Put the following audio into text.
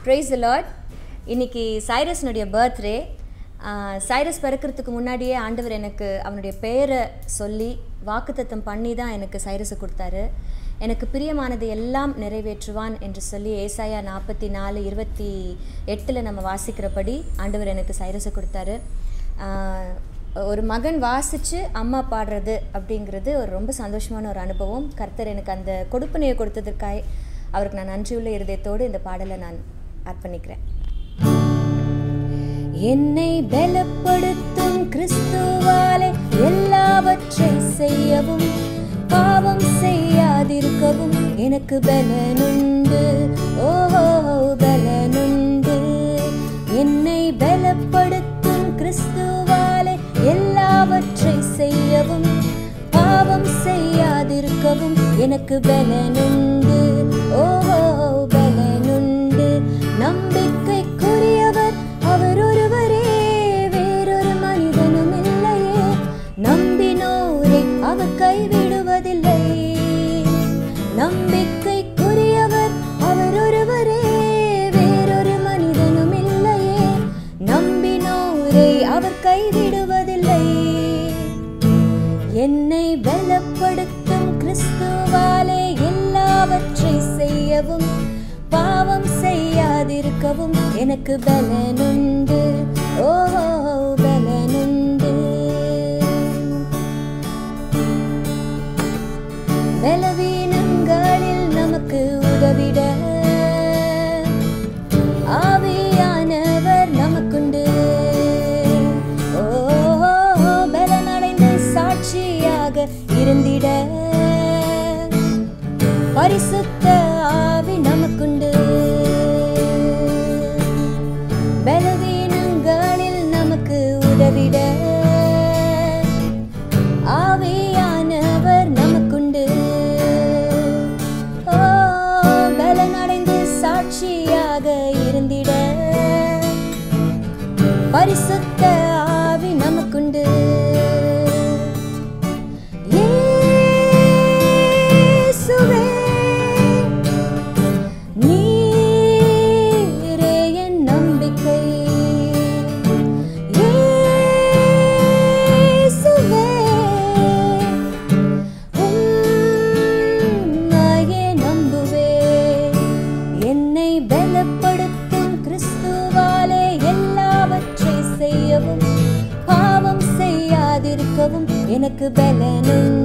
Price Lord இன்னைக்கு சைரஸ்னுடைய birthday Cyrus பிறக்கிறதுக்கு முன்னாடியே ஆண்டவர் எனக்கு அவனுடைய பெயரை சொல்லி வாக்குத்தத்தம் பண்ணி தான் எனக்கு சைரஸை கொடுத்தாரு எனக்கு பிரியமானது எல்லாம் நிறைவேற்றுவான் என்று சொல்லி ஏசாயா நாற்பத்தி நாலு இருபத்தி எட்டில் நம்ம வாசிக்கிறபடி ஆண்டவர் எனக்கு சைரஸை கொடுத்தாரு ஆஹ், ஒரு மகன் வாசித்து அம்மா பாடுறது அப்படிங்கிறது ஒரு ரொம்ப சந்தோஷமான ஒரு அனுபவம் கர்த்தர் எனக்கு அந்த கொடுப்பனையை கொடுத்ததற்காய் அவருக்கு நான் நன்றியுள்ள இருதயத்தோடு இந்த பாடலை நான் அர்ப்பணிக்கிறேன் என்னை பலப்படுத்தும் கிறிஸ்துவாலே எல்லாவற்றை செய்யவும் பாவம் செய்யாதிருக்கவும் எனக்கு பலனுண்டு ஓஹோ பலனுண்டு என்னை பலப்படுத்தும் கிறிஸ்துவாலே எல்லாவற்றை செய்யவும் பாவம் செய்யாதிருக்கவும் எனக்கு பலனுண்டு ஓஹோ பலனுண்டு நம்பிக்கைக்குரியவர் அவர் ஒருவரே வேறொரு மனிதனும் இல்லையே நம்பினோரை அவர் கைவிடுவதில்லை நம்பிக்கைக்குரியவர் அவர் ஒருவரே வேறொரு மனிதனும் இல்லையே நம்பினோரை அவர் கைவிடுவதில்லை என்னை பலப்படுத்தும் கிறிஸ்துவாலே எல்லாவற்றை செய்யவும் பாவம் செய்யாதிருக்கவும் எனக்கு பலனுண்டு ஓஹோ பலனுண்டு பலவீனங்களில் நமக்கு உதவிட ஆவியானவர் நமக்குண்டு ஓ பலனடைந்து சாட்சியாக இருந்திட பரிசுத்த ஆவி நமக்குண்டு பலவீனங்களில் நமக்கு உதவிட ஆவியானவர் நமக்குண்டு ஓ பலனடைந்து சாட்சியாக இருந்திட பரிசுத்த ஆவி நமக்குண்டு இயேசுவே, நீரே என் நம்பிக்கை இயேசுவே, உம்மையே நம்புவேன். என்னை பலப்படுத்தும் கிறிஸ்துவாலே எல்லாவற்றை செய்யவும் பாவம் செய்யாதிருக்கவும் எனக்கு பலனுண்டு